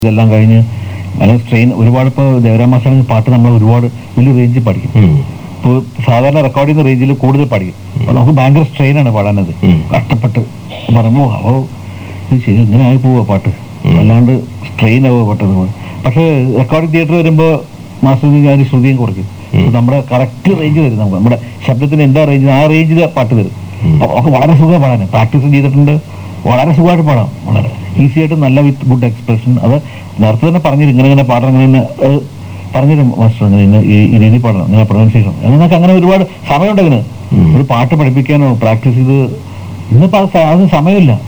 ഇതെല്ലാം കഴിഞ്ഞ് നല്ല സ്ട്രെയിൻ ഒരുപാട് ഇപ്പോൾ ദേവരാമാസാണെങ്കിൽ പാട്ട് നമ്മൾ ഒരുപാട് വലിയ റേഞ്ചിൽ പഠിക്കും ഉം. ഇപ്പോൾ സാധാരണ റെക്കോർഡ് ചെയ്യുന്ന റേഞ്ചിൽ കൂടുതൽ പഠിക്കും അപ്പോൾ നമുക്ക് ഭയങ്കര സ്ട്രെയിനാണ് പാടാനത് ഉം. കഷ്ടപ്പെട്ട് പറയുമ്പോൾ അപ്പോൾ ഇത് ശരി ഇങ്ങനെ ആയി പോവുക പാട്ട് ഉം. അല്ലാണ്ട് സ്ട്രെയിൻ ആവുക പാട്ടത് പക്ഷേ റെക്കോർഡിംഗ് തിയേറ്റർ വരുമ്പോൾ മാസ്റ്റർ ഞാൻ ശ്രുതിയും കുറയ്ക്കും ഉം. അപ്പോൾ നമ്മുടെ കറക്റ്റ് റേഞ്ച് തരും നമുക്ക് നമ്മുടെ ശബ്ദത്തിന് എന്താ റേഞ്ച് ആ റേഞ്ചിൽ പാട്ട് തരും ഉം. അപ്പോൾ ഒക്കെ വളരെ സുഖം പാടാൻ പ്രാക്ടീസ് ചെയ്തിട്ടുണ്ട് വളരെ സുഖമായിട്ട് പാടാം വളരെ ഈസി ആയിട്ട് നല്ല വിത്ത് ഗുഡ് എക്സ്പ്രഷൻ അത് നേരത്തെ തന്നെ പറഞ്ഞിരും ഇങ്ങനെ ഇങ്ങനെ പാടണം ഇങ്ങനെ ഇങ്ങനെ, അത് പറഞ്ഞിരും മാസ്റ്റർ ഇങ്ങനെ ഇങ്ങനെ ഈ ഈ രീതിയിൽ പാടണം ഇങ്ങനെ പ്രൊനൗൺസിയേഷൻ എന്നൊക്കെ അങ്ങനെ ഒരുപാട് സമയമുണ്ട് അതിന് ഉം. ഒരു പാട്ട് പഠിപ്പിക്കാനോ പ്രാക്ടീസ് ചെയ്ത് ഇന്നിപ്പോൾ അത് സ- അതിന് സമയമില്ല